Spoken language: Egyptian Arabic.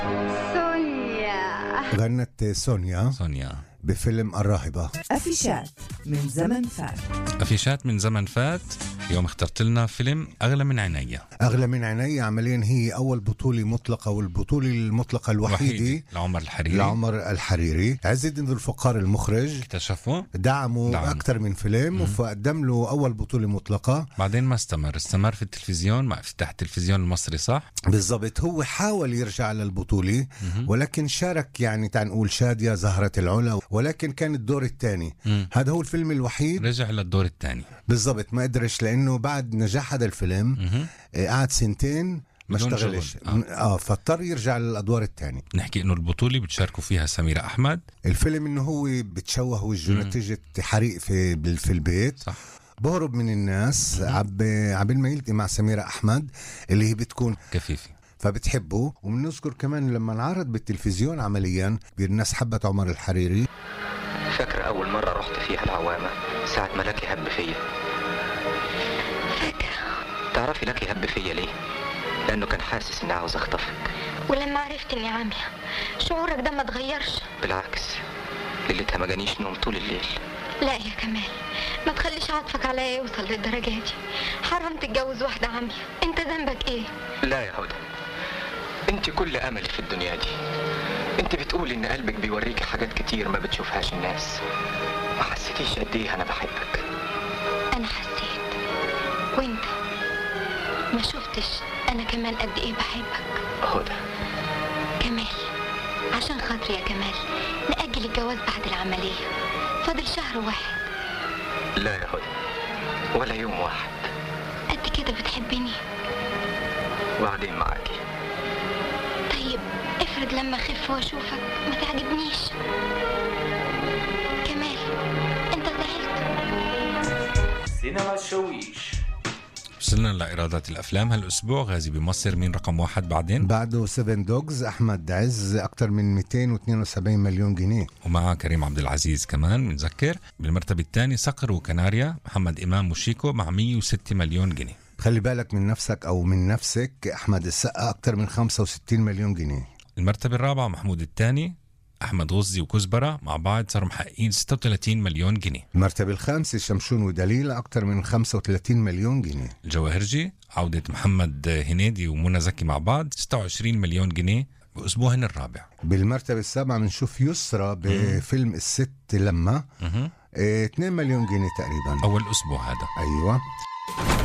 سونيا غنت سونيا سونيا بفيلم الراهبة أفيشات من زمن فات أفيشات من زمن فات اليوم اخترت لنا فيلم أغلى من عينيا أغلى من عيني عمليا هي أول بطولة مطلقة والبطولة المطلقة الوحيدة لعمر الحريري لعمر الحريري عز الدين ذو الفقار المخرج اكتشفه دعمه دعم. أكثر من فيلم وقدم له أول بطولة مطلقة بعدين ما استمر استمر في التلفزيون مع افتتاح التلفزيون المصري صح بالضبط هو حاول يرجع للبطولة ولكن شارك يعني تعال نقول شادية زهرة العلا ولكن كان الدور الثاني مم. هذا هو الفيلم الوحيد رجع للدور الثاني بالضبط ما قدرش لأنه بعد نجاح هذا الفيلم آه، قعد سنتين ما بدون اشتغلش شغل. اه, آه فاضطر يرجع للادوار الثانيه نحكي انه البطولة بتشاركوا فيها سميرة احمد الفيلم انه هو بتشوه وجهه نتيجه حريق في بال- في البيت صح بهرب من الناس عب عبال ما يلتقي مع سميرة أحمد اللي هي بتكون كفيفي فبتحبه وبنذكر كمان لما انعرض بالتلفزيون عمليا الناس حبت عمر الحريري فاكر أول مرة رحت فيها العوامة ساعة ما لكي هب فيا فاكرة تعرفي لكي هب فيا ليه؟ لأنه كان حاسس إني عاوز أخطفك ولما عرفت اني عامية شعورك ده ما اتغيرش بالعكس ليلتها ما جانيش نوم طول الليل لا يا كمال ما تخليش عطفك عليا يوصل للدرجة دي حرام تتجوز واحدة عامية انت ذنبك ايه لا يا هدى انت كل املي في الدنيا دي انت بتقولي ان قلبك بيوريكي حاجات كتير ما بتشوفهاش الناس ما حسيتيش قد ايه انا بحبك انا حسيت وانت ما شفتش انا كمان قد ايه بحبك هدى كمال عشان خاطري يا كمال نأجل الجواز بعد العملية فاضل شهر واحد لا يا هدى ولا يوم واحد قد كده بتحبني وبعدين معاكي طيب افرض لما اخف واشوفك ما تعجبنيش كمال انت زعلت سينما الشويش وصلنا لإيرادات الأفلام هالأسبوع غازي بمصر مين رقم واحد بعدين بعده سيفن دوجز أحمد عز أكثر من 272 مليون جنيه ومعه كريم عبد العزيز كمان بنذكر بالمرتبة الثانية صقر وكناريا محمد إمام وشيكو مع 106 مليون جنيه خلي بالك من نفسك أو من نفسك أحمد السقا أكثر من 65 مليون جنيه المرتبة الرابعة محمود الثاني أحمد غزي وكزبرة مع بعض صاروا محققين 36 مليون جنيه المرتبة الخامسة شمشون ودليلة أكثر من 35 مليون جنيه الجواهرجي عودة محمد هنيدي ومنى زكي مع بعض 26 مليون جنيه بأسبوعهن الرابع بالمرتبة السابعة بنشوف يسرى بفيلم الست لما مهم. إيه 2 مليون جنيه تقريبا أول أسبوع هذا أيوة